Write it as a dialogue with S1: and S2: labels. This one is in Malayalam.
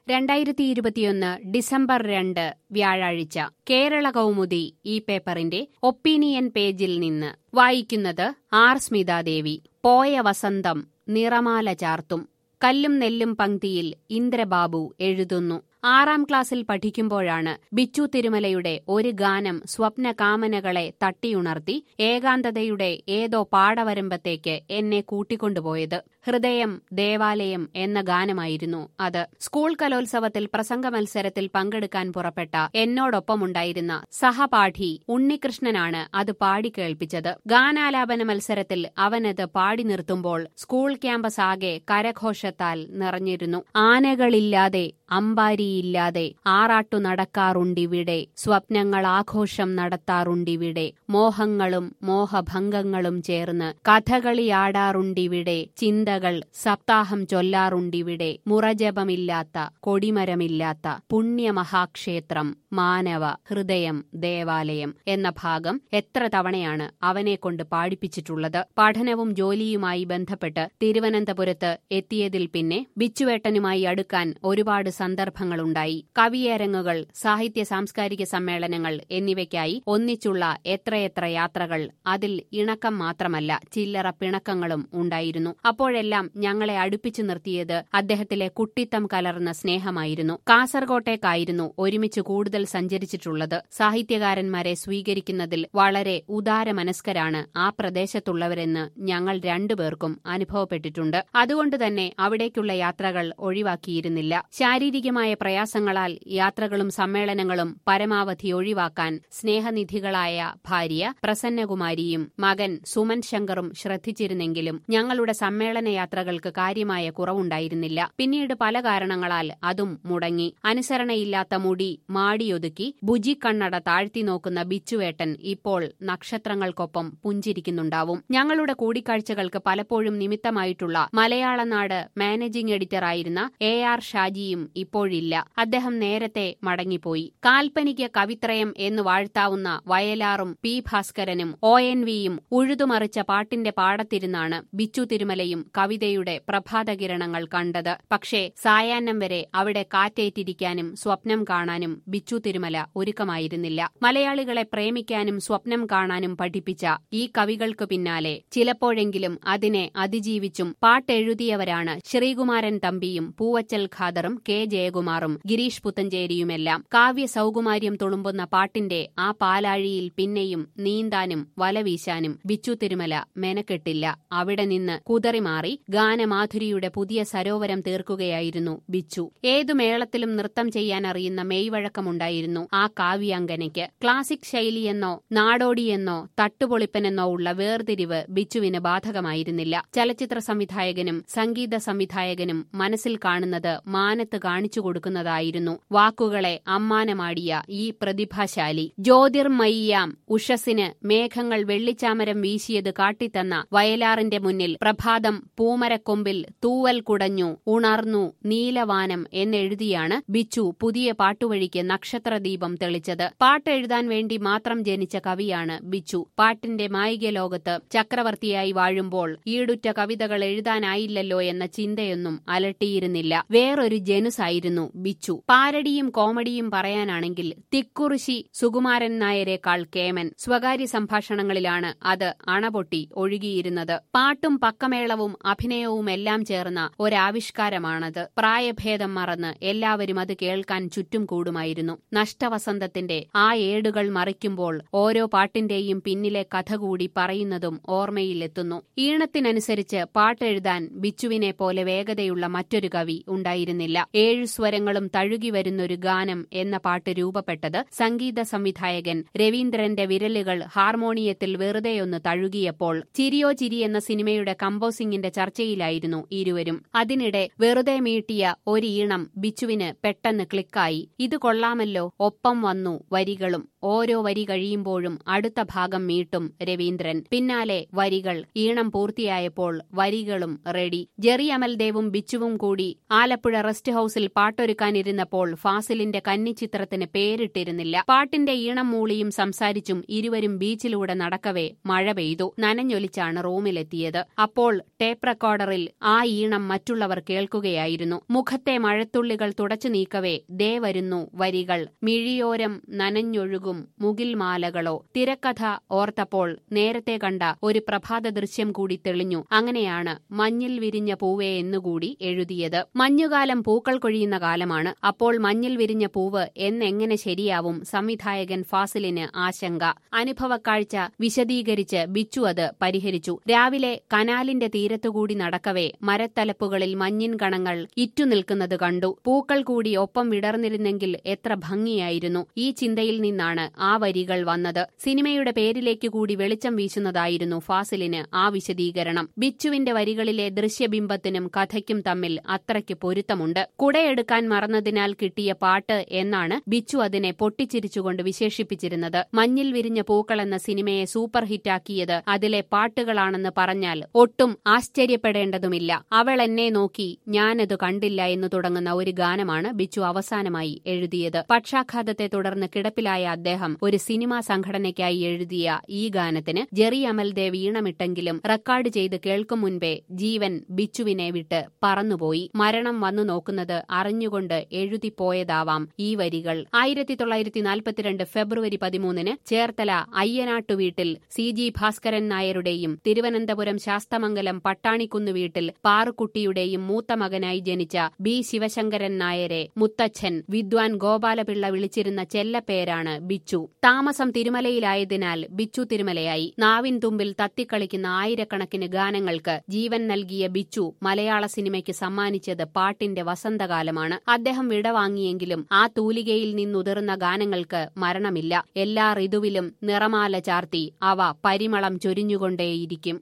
S1: രണ്ടായിരത്തി ഇരുപത്തിയൊന്ന് ഡിസംബർ രണ്ട് വ്യാഴാഴ്ച കേരള കൗമുദി ഈ പേപ്പറിന്റെ ഒപ്പീനിയൻ പേജിൽ നിന്ന് വായിക്കുന്നത് ആർ സ്മിതാദേവി പോയ വസന്തം നിറമാല ചാർത്തും കല്ലും നെല്ലും പങ്ക്തിയിൽ ഇന്ദ്രബാബു എഴുതുന്നു ആറാം ക്ലാസ്സിൽ പഠിക്കുമ്പോഴാണ് ബിച്ചു തിരുമലയുടെ ഒരു ഗാനം സ്വപ്ന കാമനകളെ തട്ടിയുണർത്തി ഏകാന്തതയുടെ ഏതോ പാടവരമ്പത്തേക്ക് എന്നെ കൂട്ടിക്കൊണ്ടുപോയത് ഹൃദയം ദേവാലയം എന്ന ഗാനമായിരുന്നു അത് സ്കൂൾ കലോത്സവത്തിൽ പ്രസംഗ മത്സരത്തിൽ പങ്കെടുക്കാൻ പുറപ്പെട്ട എന്നോടൊപ്പമുണ്ടായിരുന്ന സഹപാഠി ഉണ്ണികൃഷ്ണനാണ് അത് പാടി കേൾപ്പിച്ചത് ഗാനാലാപന മത്സരത്തിൽ അവനത് പാടി നിർത്തുമ്പോൾ സ്കൂൾ ക്യാമ്പസ് ആകെ കരഘോഷത്താൽ നിറഞ്ഞിരുന്നു ആനകളില്ലാതെ അമ്പാരിയില്ലാതെ ആറാട്ടു നടക്കാറുണ്ടിവിടെ സ്വപ്നങ്ങൾ ആഘോഷം നടത്താറുണ്ടിവിടെ മോഹങ്ങളും മോഹഭംഗങ്ങളും ചേർന്ന് കഥകളിയാടാറുണ്ടിവിടെ ചിന്തകൾ സപ്താഹം ചൊല്ലാറുണ്ടിവിടെ മുറജപമില്ലാത്ത കൊടിമരമില്ലാത്ത പുണ്യമഹാക്ഷേത്രം മാനവ ഹൃദയം ദേവാലയം എന്ന ഭാഗം എത്ര തവണയാണ് അവനെ കൊണ്ട് പാടിപ്പിച്ചിട്ടുള്ളത് പഠനവും ജോലിയുമായി ബന്ധപ്പെട്ട് തിരുവനന്തപുരത്ത് എത്തിയതിൽ പിന്നെ ബിച്ചുവേട്ടനുമായി അടുക്കാൻ ഒരുപാട് സന്ദർഭങ്ങളുണ്ടായി കവിയരങ്ങുകൾ സാഹിത്യ സാംസ്കാരിക സമ്മേളനങ്ങൾ എന്നിവയ്ക്കായി ഒന്നിച്ചുള്ള എത്രയെത്ര യാത്രകൾ അതിൽ ഇണക്കം മാത്രമല്ല ചില്ലറ പിണക്കങ്ങളും ഉണ്ടായിരുന്നു അപ്പോഴെല്ലാം ഞങ്ങളെ അടുപ്പിച്ചു നിർത്തിയത് അദ്ദേഹത്തിലെ കുട്ടിത്തം കലർന്ന സ്നേഹമായിരുന്നു കാസർകോട്ടേക്കായിരുന്നു ഒരുമിച്ച് കൂടുതൽ സഞ്ചരിച്ചിട്ടുള്ളത് സാഹിത്യകാരന്മാരെ സ്വീകരിക്കുന്നതിൽ വളരെ ഉദാരമനസ്കരാണ് ആ പ്രദേശത്തുള്ളവരെന്ന് ഞങ്ങൾ രണ്ടുപേർക്കും അനുഭവപ്പെട്ടിട്ടുണ്ട് അതുകൊണ്ട് തന്നെ അവിടേക്കുള്ള യാത്രകൾ ഒഴിവാക്കിയിരുന്നില്ല ശാരീരികമായ പ്രയാസങ്ങളാൽ യാത്രകളും സമ്മേളനങ്ങളും പരമാവധി ഒഴിവാക്കാൻ സ്നേഹനിധികളായ ഭാര്യ പ്രസന്നകുമാരിയും മകൻ സുമൻ ശങ്കറും ശ്രദ്ധിച്ചിരുന്നെങ്കിലും ഞങ്ങളുടെ സമ്മേളന യാത്രകൾക്ക് കാര്യമായ കുറവുണ്ടായിരുന്നില്ല പിന്നീട് പല കാരണങ്ങളാൽ അതും മുടങ്ങി അനുസരണയില്ലാത്ത മുടി മാടിയൊതുക്കി ബുജി കണ്ണട താഴ്ത്തി നോക്കുന്ന ബിച്ചുവേട്ടൻ ഇപ്പോൾ നക്ഷത്രങ്ങൾക്കൊപ്പം പുഞ്ചിരിക്കുന്നുണ്ടാവും ഞങ്ങളുടെ കൂടിക്കാഴ്ചകൾക്ക് പലപ്പോഴും നിമിത്തമായിട്ടുള്ള മലയാളനാട് മാനേജിംഗ് എഡിറ്ററായിരുന്ന എ ആർ ഷാജിയും ഇപ്പോഴില്ല അദ്ദേഹം നേരത്തെ മടങ്ങിപ്പോയി കാൽപ്പനിക കവിത്രയം എന്ന് വാഴ്ത്താവുന്ന വയലാറും പി ഭാസ്കരനും ഒ എൻ വിയും ഉഴുതുമറിച്ച പാട്ടിന്റെ പാടത്തിരുന്നാണ് ബിച്ചു തിരുമലയും കവിതയുടെ പ്രഭാതകിരണങ്ങൾ കണ്ടത് പക്ഷേ സായാഹ്നം വരെ അവിടെ കാറ്റേറ്റിരിക്കാനും സ്വപ്നം കാണാനും ബിച്ചു തിരുമല ഒരുക്കമായിരുന്നില്ല മലയാളികളെ പ്രേമിക്കാനും സ്വപ്നം കാണാനും പഠിപ്പിച്ച ഈ കവികൾക്കു പിന്നാലെ ചിലപ്പോഴെങ്കിലും അതിനെ അതിജീവിച്ചും പാട്ടെഴുതിയവരാണ് ശ്രീകുമാരൻ തമ്പിയും പൂവച്ചൽ ഖാദറും കെ ജയകുമാറും ഗിരീഷ് പുത്തഞ്ചേരിയുമെല്ലാം കാവ്യ സൗകുമാര്യം തുളുമ്പുന്ന പാട്ടിന്റെ ആ പാലാഴിയിൽ പിന്നെയും നീന്താനും വലവീശാനും ബിച്ചു തിരുമല മെനക്കെട്ടില്ല അവിടെ നിന്ന് കുതറിമാറി ഗാനമാധുരിയുടെ പുതിയ സരോവരം തീർക്കുകയായിരുന്നു ബിച്ചു ഏതു മേളത്തിലും നൃത്തം ചെയ്യാൻ അറിയുന്ന മെയ്വഴക്കമുണ്ടായിരുന്നു ആ കാവ്യാങ്കനയ്ക്ക് ക്ലാസിക് ശൈലിയെന്നോ നാടോടിയെന്നോ തട്ടുപൊളിപ്പനെന്നോ ഉള്ള വേർതിരിവ് ബിച്ചുവിന് ബാധകമായിരുന്നില്ല ചലച്ചിത്ര സംവിധായകനും സംഗീത സംവിധായകനും മനസ്സിൽ കാണുന്നത് മാനത്ത് കാണിച്ചു കൊടുക്കുന്നതായിരുന്നു വാക്കുകളെ അമ്മാനമാടിയ ഈ പ്രതിഭാശാലി ജ്യോതിർമയ്യാം ഉഷസിന് മേഘങ്ങൾ വെള്ളിച്ചാമരം വീശിയത് കാട്ടിത്തന്ന വയലാറിന്റെ മുന്നിൽ പ്രഭാതം പൂമരക്കൊമ്പിൽ തൂവൽ കുടഞ്ഞു ഉണർന്നു നീലവാനം എന്നെഴുതിയാണ് ബിച്ചു പുതിയ പാട്ടുവഴിക്ക് നക്ഷത്രദീപം തെളിച്ചത് പാട്ടെഴുതാൻ വേണ്ടി മാത്രം ജനിച്ച കവിയാണ് ബിച്ചു പാട്ടിന്റെ മായിക ലോകത്ത് ചക്രവർത്തിയായി വാഴുമ്പോൾ ഈടുറ്റ കവിതകൾ എഴുതാനായില്ലല്ലോ എന്ന ചിന്തയൊന്നും അലട്ടിയിരുന്നില്ല വേറൊരു ജനുസായിരുന്നു ബിച്ചു പാരടിയും കോമഡിയും പറയാനാണെങ്കിൽ തിക്കുറിശി സുകുമാരൻ നായരെക്കാൾ കേമൻ സ്വകാര്യ സംഭാഷണങ്ങളിലാണ് അത് അണപൊട്ടി ഒഴുകിയിരുന്നത് പാട്ടും പക്കമേളവും അഭിനയവും എല്ലാം ചേർന്ന ഒരാവിഷ്കാരമാണത് പ്രായഭേദം മറന്ന് എല്ലാവരും അത് കേൾക്കാൻ ചുറ്റും കൂടുമായിരുന്നു നഷ്ടവസന്തത്തിന്റെ ആ ഏടുകൾ മറിക്കുമ്പോൾ ഓരോ പാട്ടിന്റെയും പിന്നിലെ കഥ കൂടി പറയുന്നതും ഓർമ്മയിലെത്തുന്നു ഈണത്തിനനുസരിച്ച് പാട്ടെഴുതാൻ ബിച്ചുവിനെ പോലെ വേഗതയുള്ള മറ്റൊരു കവി ഉണ്ടായിരുന്നില്ല ഏഴു സ്വരങ്ങളും തഴുകി വരുന്നൊരു ഗാനം എന്ന പാട്ട് രൂപപ്പെട്ടത് സംഗീത സംവിധായകൻ രവീന്ദ്രന്റെ വിരലുകൾ ഹാർമോണിയത്തിൽ വെറുതെയൊന്ന് തഴുകിയപ്പോൾ ചിരിയോ ചിരി എന്ന സിനിമയുടെ കമ്പോസിംഗിന്റെ ചർച്ചയിലായിരുന്നു ഇരുവരും അതിനിടെ വെറുതെ മീട്ടിയ ഒരു ഈണം ബിച്ചുവിന് പെട്ടെന്ന് ക്ലിക്കായി ഇത് കൊള്ളാമല്ലോ ഒപ്പം വന്നു വരികളും ഓരോ വരി കഴിയുമ്പോഴും അടുത്ത ഭാഗം മീട്ടും രവീന്ദ്രൻ പിന്നാലെ വരികൾ ഈണം പൂർത്തിയായപ്പോൾ വരികളും റെഡി ജെറി അമൽദേവും ബിച്ചുവും കൂടി ആലപ്പുഴ റെസ്റ്റ് ഹൌസിൽ പാട്ടൊരുക്കാനിരുന്നപ്പോൾ ഫാസിലിന്റെ കന്നിച്ചിത്രത്തിന് പേരിട്ടിരുന്നില്ല പാട്ടിന്റെ ഈണം മൂളിയും സംസാരിച്ചും ഇരുവരും ബീച്ചിലൂടെ നടക്കവേ മഴ പെയ്തു നനഞ്ഞൊലിച്ചാണ് റൂമിലെത്തിയത് അപ്പോൾ ടേപ്പ് റെക്കോർഡറിൽ ആ ഈണം മറ്റുള്ളവർ കേൾക്കുകയായിരുന്നു മുഖത്തെ മഴത്തുള്ളികൾ തുടച്ചു നീക്കവേ ദേ വരുന്നു വരികൾ മിഴിയോരം നനഞ്ഞൊഴുകും മുകിൽ മാലകളോ തിരക്കഥ ഓർത്തപ്പോൾ നേരത്തെ കണ്ട ഒരു പ്രഭാത ദൃശ്യം കൂടി തെളിഞ്ഞു അങ്ങനെയാണ് മഞ്ഞിൽ വിരിഞ്ഞ പൂവേ എന്നുകൂടി എഴുതിയത് മഞ്ഞുകാലം പൂക്കൾ കൊഴിയുന്ന കാലമാണ് അപ്പോൾ മഞ്ഞിൽ വിരിഞ്ഞ പൂവ് എന്നെങ്ങനെ ശരിയാവും സംവിധായകൻ ഫാസിലിന് ആശങ്ക അനുഭവക്കാഴ്ച വിശദീകരിച്ച് ബിച്ചു അത് പരിഹരിച്ചു രാവിലെ കനാലിന്റെ തീരത്തുകൂടി നടക്കവേ മരത്തലപ്പുകളിൽ മഞ്ഞിൻ കണങ്ങൾ ഇറ്റുനിൽക്കുന്നത് കണ്ടു പൂക്കൾ കൂടി ഒപ്പം വിടർന്നിരുന്നെങ്കിൽ എത്ര ഭംഗിയായിരുന്നു ഈ ചിന്തയിൽ നിന്നാണ് ആ വരികൾ വന്നത് സിനിമയുടെ പേരിലേക്ക് കൂടി വെളിച്ചം വീശുന്നതായിരുന്നു ഫാസിലിന് ആ വിശദീകരണം ബിച്ചുവിന്റെ വരികളിലെ ദൃശ്യബിംബത്തിനും കഥയ്ക്കും തമ്മിൽ അത്രയ്ക്ക് പൊരുത്തമുണ്ട് കുടയെടുക്കാൻ മറന്നതിനാൽ കിട്ടിയ പാട്ട് എന്നാണ് ബിച്ചു അതിനെ പൊട്ടിച്ചിരിച്ചുകൊണ്ട് വിശേഷിപ്പിച്ചിരുന്നത് മഞ്ഞിൽ വിരിഞ്ഞ പൂക്കൾ എന്ന സിനിമയെ സൂപ്പർ ഹിറ്റാക്കിയത് അതിലെ പാട്ടുകളാണെന്ന് പറഞ്ഞാൽ ഒട്ടും ആശ്ചര്യപ്പെടേണ്ടതുമില്ല അവൾ എന്നെ നോക്കി ഞാനത് കണ്ടില്ല എന്ന് തുടങ്ങുന്ന ഒരു ഗാനമാണ് ബിച്ചു അവസാനമായി എഴുതിയത് പക്ഷാഘാതത്തെ തുടർന്ന് കിടപ്പിലായ അദ്ദേഹം ഒരു സിനിമാ സംഘടനയ്ക്കായി എഴുതിയ ഈ ഗാനത്തിന് ജെറി അമൽദേവ് ഈണമിട്ടെങ്കിലും റെക്കോർഡ് ചെയ്ത് കേൾക്കും മുൻപേ ജീവൻ ബിച്ചുവിനെ വിട്ട് പറന്നുപോയി മരണം വന്നു നോക്കുന്നത് അറിഞ്ഞുകൊണ്ട് എഴുതിപ്പോയതാവാം ഈ വരികൾ ആയിരത്തി തൊള്ളായിരത്തി നാൽപ്പത്തിരണ്ട് ഫെബ്രുവരി പതിമൂന്നിന് ചേർത്തല അയ്യനാട്ടു വീട്ടിൽ സി ജി ഭാസ്കരൻ നായരുടെയും തിരുവനന്തപുരം ശാസ്തമംഗലം പട്ടാണിക്കുന്ന് വീട്ടിൽ പാറുക്കുട്ടിയുടെയും മൂത്ത മകനായി ജനിച്ച ബി ശിവശങ്കരൻ നായരെ മുത്തച്ഛൻ വിദ്വാൻ ഗോപാലപിള്ള വിളിച്ചിരുന്ന ചെല്ലപ്പേരാണ് ബിച്ചു താമസം തിരുമലയിലായതിനാൽ ബിച്ചു തിരുമലയായി നാവിൻ തുമ്പിൽ തത്തിക്കളിക്കുന്ന ആയിരക്കണക്കിന് ഗാനങ്ങൾക്ക് ജീവൻ നൽകിയ ബിച്ചു മലയാള സിനിമയ്ക്ക് സമ്മാനിച്ചത് പാട്ടിന്റെ വസന്തകാലമാണ് അദ്ദേഹം വിടവാങ്ങിയെങ്കിലും ആ തൂലികയിൽ നിന്നുതിർന്ന ഗാനങ്ങൾക്ക് മരണമില്ല എല്ലാ ഋതുവിലും നിറമാല ചാർത്തി അവ പരിമളം ചൊരിഞ്ഞുകൊണ്ടേയിരിക്കും